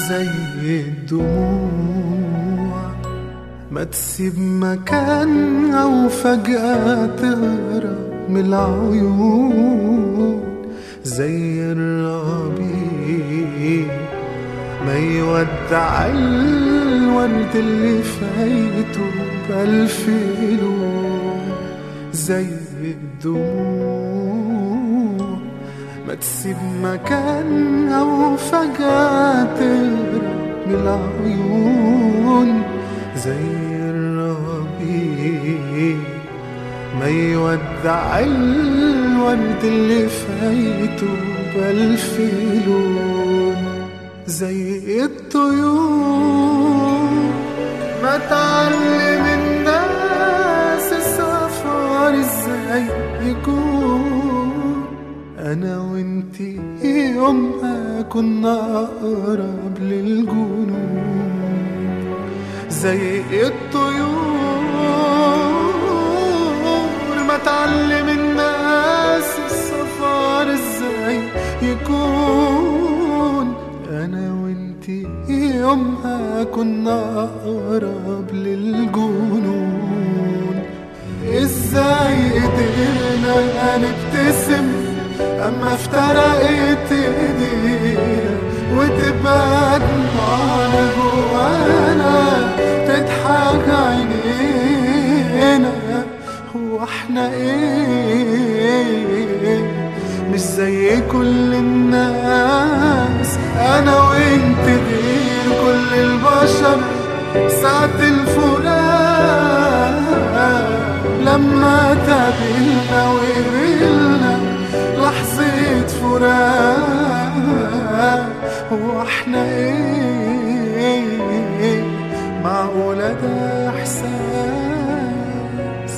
زي الدموع ما تسيب مكان أو فجأة تهرب من العيون زي الربيع ما يودع الورد اللي فايته بألف لون زي الدموع ما تسيب مكان أو فجأة تهرب من العيون زي الربيع ما يودع الورد اللي فايته بألف لون زي الطيور ما تعلم الناس السفر ازاي يكون انا وانتي يومها كنا اقرب للجنون زي الطيور ما تعلم الناس السفر ازاي يكون انا وانتي يومها كنا اقرب للجنون ازاي قدرنا نبتسم اما افترقت ايدينا وتبقى دموعنا جوانا تضحك عينينا هو احنا ايه مش زي كل الناس انا وانت غير كل البشر ساعة الفراق لما تقابلنا وقبلنا لحظة فراق هو احنا ايه معقولة ده احساس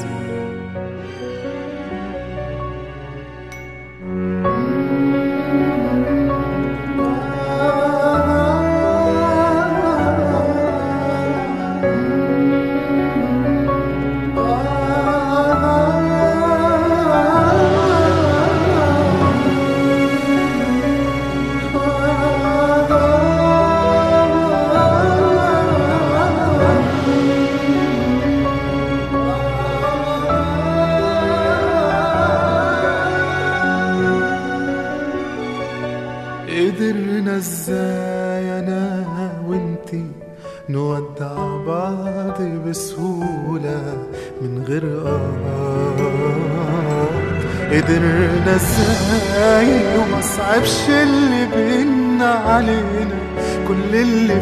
قدرنا ازاي انا وانتي نودع بعض بسهولة من غير قرار قدرنا ازاي وما صعبش اللي بينا علينا كل اللي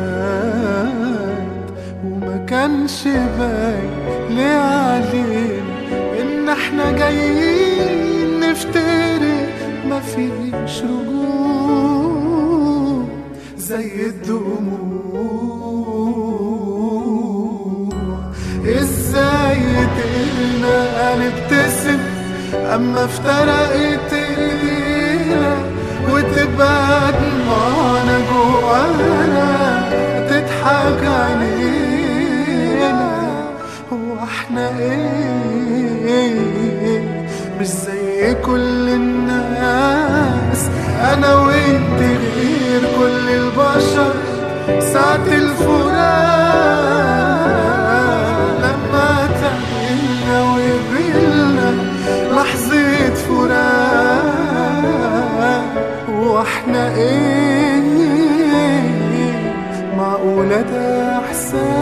فات وما كانش باين ليه علينا ان احنا جايين نفترق مفيش رجوع زي الدموع ازاي قدرنا نبتسم اما افترقت ايدينا وتبقى دموعنا جوانا تضحك علينا هو احنا ايه مش زي كل الناس انا وانت غير كل البشر ساعة الفراق لما تقابلنا وقبلنا لحظة فراق واحنا ايه معقولة ده احساس